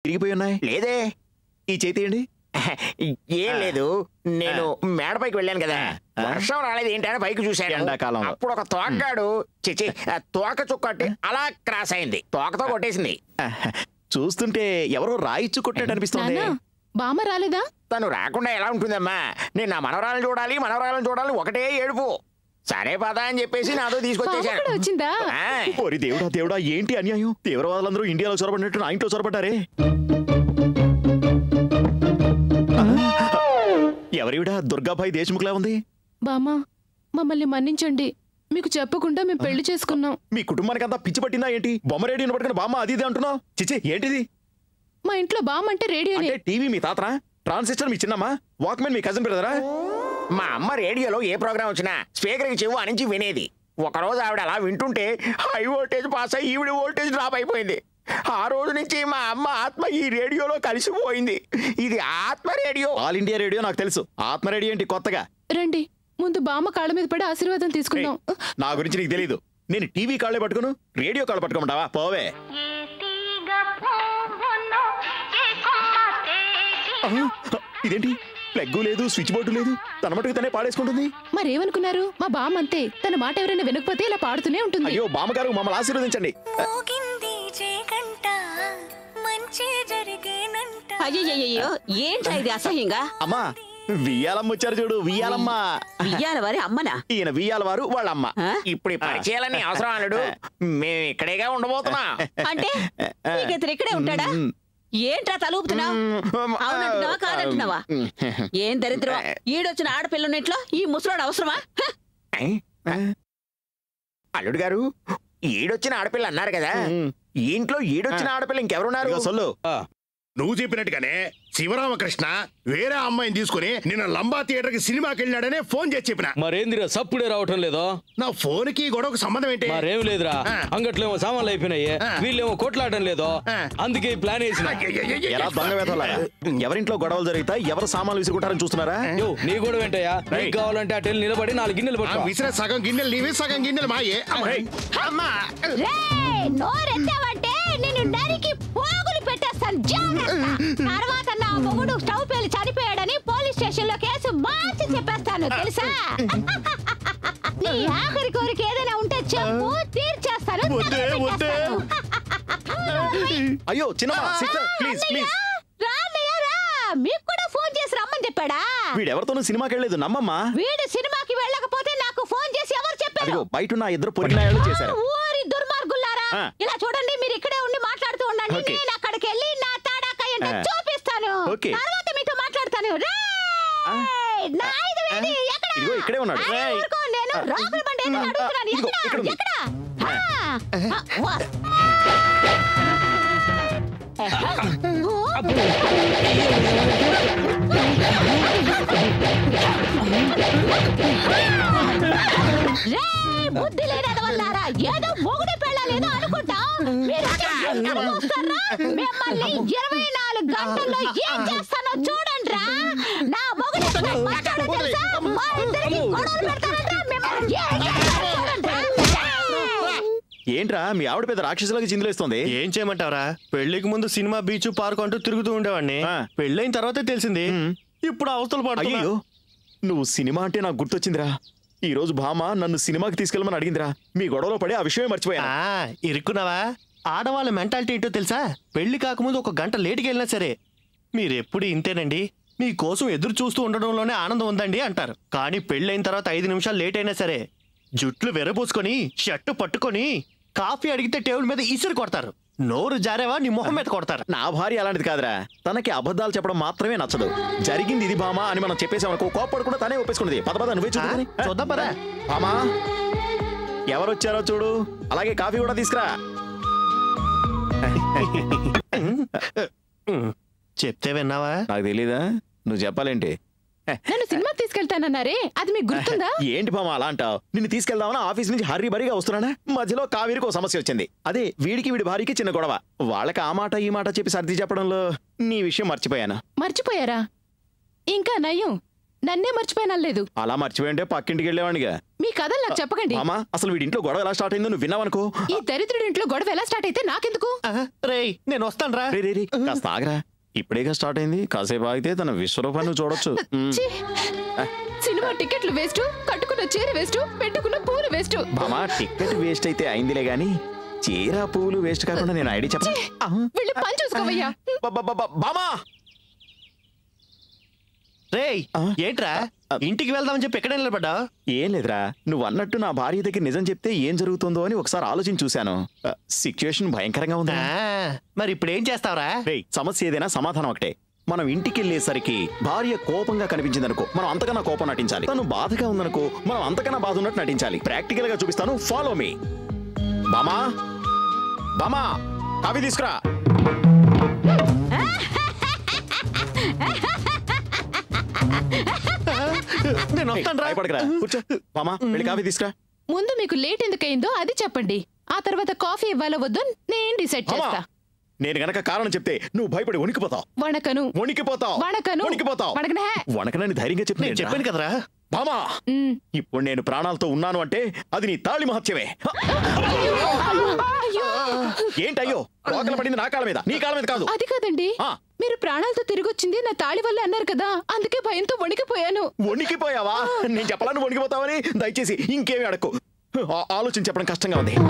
తిరిగిపోయి ఉన్నాయి లేదే ఈ చేతి ఏంటి ఏం లేదు నేను మేడపైకి వెళ్ళాను కదా ఆ. వర్షం రాలేదు ఏంటని పైకి చూశాను ఎండాకాలంలో. అప్పుడు ఒక తోకగాడు చిచి ఆ తోక చుక్కటి అలా క్రాస్ అయింది తోకతో కొట్టేసింది చూస్తుంటే ఎవరో రాయిచ్చు కొట్టాడు అనిపిస్తుంది నాన్న బామ్మ రాలేదా తను రాకుండా ఎలా ఉంటుందమ్మా నేను నా మనవరాలను చూడాలి మనవరాలను చూడాలి ఒకటే ఏడుపు సరే పదా అని చెప్పేసి నాతో బామ్మ తీసుకొచ్చేసాను కూడా వచ్చిందా ఆ, ఓరి దేవుడా దేవుడా ఏంటి అన్యాయం తీవ్రవాదులందరూ ఇండియాలో చొరబడినట్టు నా ఇంట్లో చొరబడ్డారే ఎవరివిడా దుర్గాబాయి దేశముఖలా ఉంది బామ్మ మమ్మల్ని మన్నించండి మీకు చెప్పకుండా మేము పెళ్లి చేసుకున్నాం మీ కుటుంబానికి అంతా పిచ్చి పట్టిందా ఏంటి బొమ్మ రేడియోని పట్టుకుని బామ్మ అది ఇది అంటున్నావు చిచ్చి ఏంటిది మా ఇంట్లో బామ్మ అంటే రేడియోనే అంటే టీవీ మీ తాతరా ట్రాన్సిస్టర్ మీ చిన్నమ్మా వాక్మెన్ మీ కజిన్ బ్రదరా మా అమ్మ రేడియోలో ఏ ప్రోగ్రామ్ వచ్చినా స్పీకర్కి చెవు అనించి వినేది ఒకరోజు ఆవిడ అలా వింటుంటే హై వోల్టేజ్ పాస్ అయ్యి ఈవిడ వోల్టేజ్ డ్రాప్ అయిపోయింది ఆ రోజు నుంచి మా అమ్మ ఆత్మ ఈ రేడియోలో కలిసిపోయింది ఇది ఆత్మ రేడియో ఆల్ ఇండియా రేడియో నాకు తెలుసు ఆత్మ రేడియో ఏంటి కొత్తగా రండి ముందు బామ్మ కాళ్ళ మీద పడి ఆశీర్వాదం తీసుకుందాం నా గురించి నీకు తెలియదు నేను టీవీ కాళ్ళే పట్టుకును రేడియో కాళ్ళు పట్టుకోమంటావా పోవే ఏ తీగ పువ్వును ఏ కొమ్మ తేగి ఆ, ఇదేంటి ప్లగ్గు లేదు స్విచ్ బోర్డు లేదు తన మటుకు తనే పాడేసుకుంటుంది మరేమనుకున్నారు మా బామ్మ అంతే తన మాట ఎవరైనా వినకపోతే ఇలా పాడుతూనే ఉంటుంది అయ్యో బామ్మగారు మమ్మల్ని ఆశీర్వదించండి మోగింది జేగంట మంచి జరిగేనంట అయ్యయ్యో ఏంటా ఇది అసహ్యంగా అమ్మా వియ్యాలమ్మ వచ్చారు చూడు వియ్యాలమ్మ ఇయ్యాల వారి అమ్మనా ఈయన వియ్యాల వారు వాళ్ళ అమ్మ ఆ? ఇప్పుడు ఈ పరిచయాలని అవసరం అల్లుడు మేము ఇక్కడేగా ఉండబోతున్నా అంటే నీకు ఇతను ఇక్కడే ఉంటాడా ఏంట్రా తలూపుతున్నావు అవునంటున్నావా కాదంటున్నావా ఏం దరిద్రం ఈడొచ్చిన ఆడపిల్లనిట్లో ఈ ముసలోడు అవసరమా హ! అల్లుడు గారు ఈడొచ్చిన ఆడపిల్ల అన్నారు కదా ఈ ఇంట్లో ఈడొచ్చిన ఆడపిల్ల ఇంకెవరున్నారు ఇదిగో సొల్లు నువ్వు చెప్పినట్టుగానే శివరామకృష్ణ వేరే అమ్మాయిని తీసుకుని నిన్న లంబా థియేటర్ కి సినిమాకి వెళ్ళాడనే ఫోన్ చేసి చెప్పిన మరేందిరా సప్పుడే రావటం లేదో నా ఫోన్ కి గొడవకు సంబంధం ఏంటి మరేం లేదురా ఆ. అంగట్లేమో సామాన్లు అయిపోయినాయి ఆ. వీళ్ళేమో కొట్లాడటం లేదో ఆ. అందుకే ఈ ప్లాన్ వేసిన అయ్యయ్యయ్యయ్య. ఎలా దొంగ వేతలాగా ఎవరింట్లో గొడవలు జరుగుతాయి ఎవరు సామాన్లు విసుకుంటారని చూస్తున్నారా యో, నీ కూడా వెంటయ్యా నీకు కావాలంటే అటు వెళ్ళి నిలబడి నాలుగు గిన్నెలు ఆ పట్టుకో విసిరే సగం గిన్నెలు నీవి సగం గిన్నెలు మాయే అమ్మాయి అమ్మా నోరెత్తావంటే నిన్ను నరికి పోగులు పెట్టేస్తాను జాగ్రత్త తర్వాత నా మొగుడు స్టవ్ పేలి చనిపోయాడని పోలీస్ స్టేషన్ లో కేసు మార్చి చెప్పేస్తాను తెలుసా నీ ఆఖరి కోరిక ఏదైనా ఉంటే చెప్పు తీర్చేస్తాను వద్దే, వద్దే. అయ్యో చిన్న సిస్టర్ ప్లీజ్ ప్లీజ్ రా అన్నయ్య, రా మీకు కూడా ఫోన్ చేసి రమ్మని చెప్పాడా వీడెవరితోనూ సినిమాకి వెళ్ళలేదు నమ్మమ్మా వీడు సినిమాకి వెళ్ళకపోతే నాకు ఫోన్ చేసి ఎవరు చెప్పారు అదిగో బయట ఉన్న ఇద్దరు పొరిగినాయాలు చేశారు ఆ, ఊరి దుర్మార్గులారా ఆ. ఇలా చూడండి మీరు ఇక్కడే ఉండి మాట్లాడుతూ ఉండండి ఓకే. నేను అక్కడికి వెళ్ళి నా తాడాక ఏంటో ఆ. చూపిస్తాను ఓకే. తర్వాత మీతో మాట్లాడతాను రేయ్! నా ఐదు వేలు ఎక్కడ? ఇదిగో ఇక్కడే ఉన్నాడు. అరే, రేయ్. ఊరుకో, నేను రాకుల బండి ఏదో అడుగుతున్నాను. ఇదిగో, ఎక్కడ? ఇక్కడ ఉంది. ఎక్కడ? ఆ, ఆ, వా. రేయ్, బుద్ధి లేనదవల్లారా ఏదో మొగుడు పెళ్ళాలేదో అనుకుంటా మీరు అక్కడ ఎక్కడ చూస్తారా? మిమ్మల్ని ఇరవై నాలుగు గంటల్లో ఏం చేస్తానో చూడండి రా నా మొగుడు ఎక్కడ పడ్డాడో తెలుసా? మా ఇద్దరికి గొడవలు పెడతానంట్రా, మిమ్మల్ని ఏం చేస్తానో చూడండి రా. ఏంట్రా మీ ఆవిడ పెద్ద రాక్షసులకు చిందులేస్తుంది ఏం చేయమంటావరా పెళ్లికి ముందు సినిమా బీచ్ పార్క్ అంటూ తిరుగుతూ ఉండేవాడిని ఆ. పెళ్ళైన తర్వాతే తెలిసింది ఇప్పుడు అవస్థలు పడుతున్నా అయ్యో నువ్వు సినిమా అంటే నాకు గుర్తొచ్చిందిరా ఈ రోజు భామ నన్ను సినిమాకి తీసుకెళ్ళమని అడిగిందిరా మీ గొడవలో పడి ఆ విషయమే మర్చిపోయా ఆ, ఇరుక్కున్నావా ఆడవాళ్ళ మెంటాలిటీ ఏంటో తెలుసా పెళ్లి కాకముందు ఒక గంట లేటుకి వెళ్ళినా సరే మీరెప్పుడు ఇంతేనండి మీకోసం ఎదురు చూస్తూ ఉండడంలోనే ఆనందం ఉందండి అంటారు కానీ పెళ్ళైన తర్వాత ఐదు నిమిషాలు లేట్ అయినా సరే జుట్లు వెరబోసుకొని షర్టు పట్టుకొని కాఫీ అడిగితే టేబుల్ మీద ఈసురు కొడతారు నోరు జారేవా నీ మొహం మీద కొడతారు నా భార్య అలాంటిది కాదురా తనకి అబద్ధాలు చెప్పడం మాత్రమే నచ్చదు జరిగింది ఇది భామా అని మనం చెప్పేసామనుకో కోప్పడకుండా తనే ఒప్పేసుకున్నది పద పద నువ్వే చూద్దాం ఆ, చూద్దాం పద. భామా ఎవరొచ్చారో చూడు అలాగే కాఫీ కూడా తీసుకురా ఉమ్, చెప్తే విన్నావా నాకు తెలీదా నువ్వు చెప్పాలేంటి నన్ను సినిమాకి తీసుకెళ్తానన్నారే అది మీకు గుర్తుందా ఏంటి భామా అలా అంటావు నిన్ను తీసుకెళ్దామని ఆఫీస్ నుంచి హర్రీ బరిగా వస్తున్నానా మధ్యలో కావేరికి ఒక సమస్య వచ్చింది అదే వీడికి వీడి భార్యకి చిన్న గొడవ వాళ్ళకి ఆ మాట ఈ మాట చెప్పి సర్ది చెప్పడంలో నీ విషయం మర్చిపోయాను మర్చిపోయారా ఇంకా నయ్యం నన్నే మర్చిపోయినా లేదు అలా మర్చిపోయింటే పక్కింటికి వెళ్ళేవాడిగా మీ కథలు నాకు చెప్పకండి మామా అసలు వీడి ఇంట్లో గొడవ ఎలా స్టార్ట్ అయిందో నువ్వు విన్నావనుకో ఈ దరిద్రుడి ఇంట్లో గొడవ ఎలా స్టార్ట్ అయితే నాకెందుకు రేయ్ నేను వస్తాను రా రే రే రే కాస్త ఆగరా ఇప్పుడేగా స్టార్ట్ అయింది కాసేపు ఆగితే తన విశ్వరూపాన్ని నువ్వు చూడొచ్చు మ్. ఛీ! సినిమా టికెట్లు వేస్ట్ కట్టుకున్న చీర వేస్ట్ పెట్టుకున్న పూలు వేస్ట్ మామా టికెట్ వేస్ట్ అయితే అయిందిలే గాని చీర పువ్వులు వేస్ట్ కాకుండా నేను ఐడి చెప్ప వెళ్ళి పని చూసుకోవయ్యా బామా రేయ్ ఏంట్రా ఇంటికి వెళ్దామని చెప్పి ఎక్కడ నిలబడ్డా ఏం లేదురా నువ్వు అన్నట్టు నా భార్య దగ్గర నిజం చెప్తే ఏం జరుగుతుందో అని ఒకసారి ఆలోచించి చూశాను సిచ్యుయేషన్ భయంకరంగా ఉంది మరి ఇప్పుడు ఏం చేస్తావురా సమస్య ఏదైనా సమాధానం ఒకటే మనం ఇంటికి వెళ్ళేసరికి భార్య కోపంగా కనిపించిందనుకో మనం అంతకన్నా కోపం నటించాలి తను బాధగా ఉందనుకో మనం అంతకన్నా బాధ ఉన్నట్టు నటించాలి ప్రాక్టికల్ గా చూపిస్తాను ఫాలో మీ బామా బామా కాఫీ తీసుకురా నేను వస్తాను రా భయపడకరా కూర్చో బామా వెళ్ళి కాఫీ తీసుకురా ముందు మీకు లేట్ ఎందుకయిందో అది చెప్పండి ఆ తర్వాత కాఫీ ఇవ్వాలో వద్దో నేను డిసైడ్ బామా చేస్తా నేను గనక కారణం చెప్తే నువ్వు భయపడి వణికిపోతావు వణకను వణికిపోతావు వణకను వణికిపోతావు వణకనే వణకనని ధైర్యంగా చెప్పి నేను చెప్పాను కదరా బామా ఇప్పుడు నేను ప్రాణాలతో ఉన్నాను అంటే అది నీ తాళి మహత్యమే ఏంటయ్యో రోకల పడింది నా కాళ్ళ మీద నీ కాళ్ళ మీద కాదు అది కాదండి మీరు ప్రాణాలతో తిరిగి వచ్చింది నా తాళి వల్ల అన్నారు కదా అందుకే భయంతో వణికిపోయాను వణికిపోయావా నేను చెప్పాలని వణికిపోతావని దయచేసి ఇంకేమి అడక్కు ఆ- ఆలోచించి చెప్పడం కష్టంగా ఉంది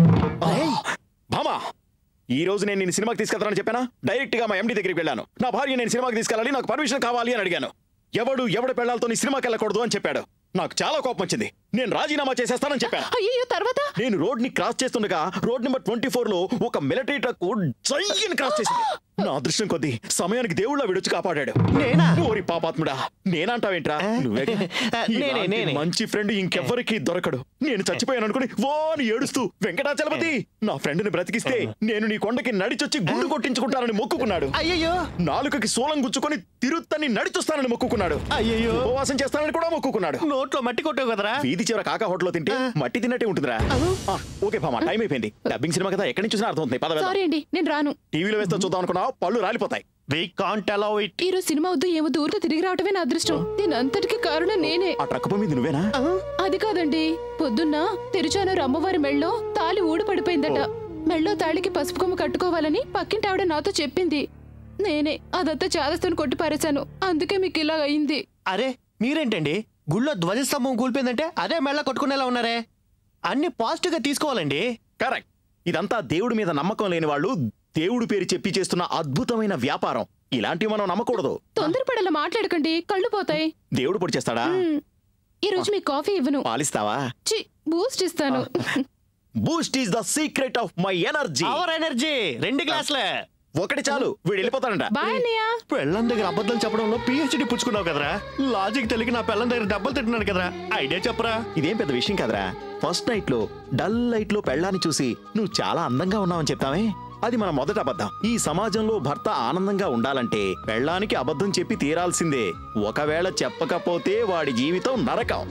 భామా ఈ రోజు నేను నేను సినిమాకి తీసుకెళ్తానని చెప్పానా డైరెక్ట్ గా మా ఎండి దగ్గరికి వెళ్ళాను నా భార్య నేను సినిమాకి తీసుకెళ్ళాలి నాకు పర్మిషన్ కావాలి అని అడిగాను ఎవడు ఎవడ పెళ్లాలతో నీ సినిమాకి వెళ్ళకూడదు అని చెప్పాడు నాకు చాలా కోపం వచ్చింది నేను రాజీనామా చేసేస్తానని చెప్పాను అయ్యో తర్వాత నేను రోడ్ ని క్రాస్ చేస్తుండగా రోడ్ నెంబర్ ట్వంటీ ఫోర్ లో ఒక మిలిటరీ ట్రక్ జైన్ క్రాస్ చేసింది నా అదృష్టం కొద్దీ సమయానికి దేవుళ్ళ విడుచు కాపాడాడు నేనా? ఓరి పాపాత్ముడా నేనంటావేంట్రా నువ్వే నేనే, నేనే. మంచి ఫ్రెండ్ ఇంకెవ్వరికి దొరకడు నేను చచ్చిపోయాను అనుకుని ఓ అని ఏడుస్తూ వెంకటాచలపతి నా ఫ్రెండ్ ని బ్రతికిస్తే నేను నీ కొండకి నడిచొచ్చి గుండు కొట్టించుకుంటానని మొక్కుకున్నాడు అయ్యయ్యో నాలుకకి సోలం గుచ్చుకొని తిరుత్తని నడిచొస్తానని మొక్కుకున్నాడు అయ్యయ్యో. ఉపవాసం చేస్తానని కూడా మొక్కుకున్నాడు నోట్లో మట్టి కొట్టావు కదరా వీధి చివర కాకా హోటల్లో తింటే మట్టి తిన్నట్టే ఉంటుందిరా ఆ, ఓకే భామా టైం అయిపోయింది డబ్బింగ్ సినిమా కదా ఎక్కడి నుంచి చూసినా అర్థం అవుతుంది పద వెళ్దాం. సారీ అండి నేను రాను టీవీలో వేస్తే చూద్దాం అనుకున్నావు పళ్ళు రాలిపోతాయి వి కాంట్ అలౌ ఇట్ ఈ రోజు సినిమా వద్దు ఏమో ఊరితో తిరిగి రావటమే నా అదృష్టం దీని అంతటికి కారణం నేనే ఆ ట్రక్ మీద నువ్వేనా అది కాదండి పొద్దున్న తెరుచానూరు అమ్మవారి మెళ్ళో తాలి ఊడి పడిపోయిందట మెళ్ళో తాళికి పసుపు కొమ్మ కట్టుకోవాలని పక్కింటి ఆవిడ నాతో చెప్పింది నేనే అదంతా చాదస్తని కొట్టి పారేశాను అందుకే మీకు ఇలా అయింది అరే మీరేంటండి గుళ్ళో ధ్వజస్తంభం కూలిపోయిందంటే అదే మెళ్ళ కొట్టుకునేలా ఉన్నారే అన్ని పాజిటివ్ గా తీసుకోవాలండి కరెక్ట్ ఇదంతా దేవుడి మీద నమ్మకం లేని వాళ్ళు దేవుడి పేరు చెప్పి చేస్తున్న అద్భుతమైన వ్యాపారం ఇలాంటివి మనం నమ్మకూడదు తొందరపడేలా మాట్లాడకండి కళ్ళు పోతాయి దేవుడు పొడి చేస్తాడా మ్, ఈ రోజు మీకు కాఫీ ఇవ్వను పాలిస్తావా చి బూస్ట్ ఇస్తాను Boost is the secret of my energy our energy రెండు గ్లాసులే ఒకటి చాలు వీడు వెళ్ళిపోతాడంట బాయ్ అన్నయ్య పెళ్ళం దగ్గర అబద్ధం చెప్పడంలో పిహెచ్డి పుచ్చుకున్నావు కదరా లాజిక్ తెలియక నా పెళ్ళం దగ్గర దెబ్బలు తింటున్నాను కదరా ఐడియా చెప్పరా ఇదేం పెద్ద విషయం కాదురా ఫస్ట్ నైట్ లో డల్ లైట్ లో పెళ్ళాన్ని చూసి నువ్వు చాలా అందంగా ఉన్నావని చెప్తావే అది మన మొదట అబద్ధం ఈ సమాజంలో భర్త ఆనందంగా ఉండాలంటే పెళ్ళానికి అబద్ధం చెప్పి తీరాల్సిందే ఒకవేళ చెప్పకపోతే వాడి జీవితం నరకం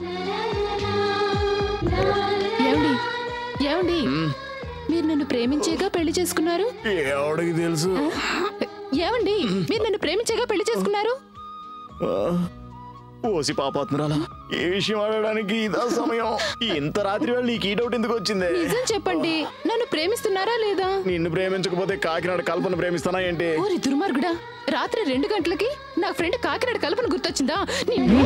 ఏమండి ఏమండి మీరు నన్ను ప్రేమించేగా పెళ్లి చేసుకున్నారు ఎవడికి తెలుసు ఏమండి మీరు నన్ను ప్రేమించేగా పెళ్లి చేసుకున్నారు ఓసి పాపాత్మరాలా ఏ విషయం ఆడడానికి ఇదా సమయం ఇంత రాత్రి వేళ నీకు ఈ డౌట్ ఎందుకు వచ్చింది నిజం చెప్పండి నన్ను ప్రేమిస్తున్నారా లేదా నిన్ను ప్రేమించకపోతే కాకినాడ కల్పన ప్రేమిస్తానా ఏంటి ఓరి దుర్మార్గుడా రాత్రి రెండు గంటలకి నా ఫ్రెండ్ కాకినాడ కల్పన గుర్తొచ్చిందా నిన్ను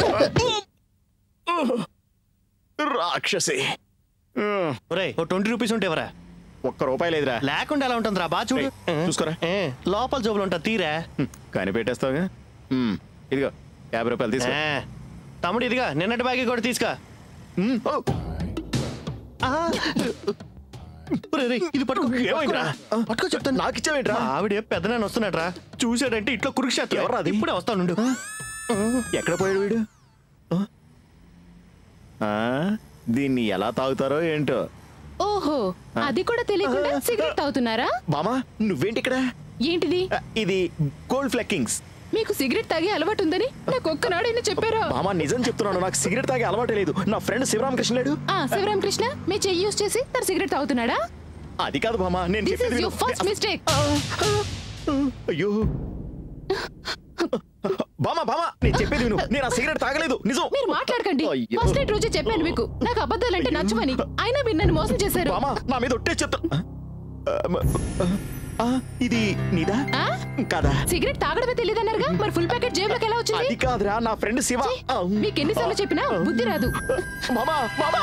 రాక్షసి ఒరేయ్ ఓ ట్వంటీ రూపీస్ ఉంటేవరా ఒక్క రూపాయి లేదురా లేకుండా ఎలా ఉంటుందిరా బా చూడు ఏయ్, చూసుకోరా. ఏ, లోపల జోబులు ఉంటా తీరా కనిపెట్టేస్తావుగా ఉమ్, ఇదిగో యాభై రూపాయలు తీసుకో ఏ, తమ్ముడు ఇదిగా నిన్నటి బ్యాగ్ కూడా తీసుకో ఉమ్, ఓ, ఆహా. ఒరేయ్, రేయ్, ఇది పట్టుకో ఏమైందిరా? పట్టుకో చెప్తాను నాకు ఇచ్చావేంట్రా మా ఆవిడ పెద్ద నేను వస్తున్నాడ్రా చూశాడంటే ఇట్లా కురుక్షేత్రం ఎవర్రా అది? ఇప్పుడే వస్తానుండు ఎక్కడ పోయాడు వీడు ఆ? ఆ, దీన్ని ఎలా తాగుతారో ఏంటో ఓహో అది కూడా తెలియకుండా సిగరెట్ తాగుతున్నారా బామా నువ్వేంటి ఇక్కడ ఏంటిది ఆ, ఇది గోల్డ్ ఫ్లెక్కింగ్స్ మీకు సిగరెట్ తాగే అలవాటు ఉందని నాకు ఒక్కనాడైనా చెప్పారా బామా నిజం చెప్తున్నాను నాకు సిగరెట్ తాగే అలవాటే లేదు నా ఫ్రెండ్ శివరామకృష్ణ లేడు ఆ శివరాం కృష్ణ మీ చెయ్యి యూస్ చేసి తన సిగరెట్ తాగుతున్నాడా అది కాదు బామా నేను దిస్ చెప్పేది ఇస్ విను. యువర్ ఫస్ట్ మిస్టేక్ అయ్యో బామా బామా నేను చెప్పేది విను నేను ఆ సిగరెట్ తాగలేదు నిజం మీరు మాట్లాడకండి అయ్యో. ఫస్ట్ నైట్ రోజే చెప్పాను మీకు నాకు అబద్ధాలంటే నచ్చవని అయినా మీరు నన్ను మోసం చేశారు బామా నా మీద ఒట్టే చెప్తా ఆ, మ- ఆ, ఇది నీదా ఆ? కాదా సిగరెట్ తాగడమే తెలియదన్నారుగా మరి ఫుల్ ప్యాకెట్ జేబులోకి ఎలా వచ్చింది అది కాదురా నా ఫ్రెండ్ శివ ఆ, మీకు ఎన్నిసార్లు చెప్పినా బుద్ధి రాదు మామా మామా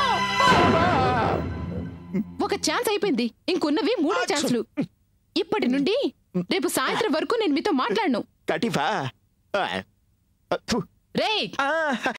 ఒక ఛాన్స్ అయిపోయింది ఇంకున్నవి మూడో ఛాన్స్లు ఇప్పటి నుండి రేపు సాయంత్రం వరకు నేను మీతో మాట్లాడను కటిఫా ఆ, థు. రేయ్ ఆ,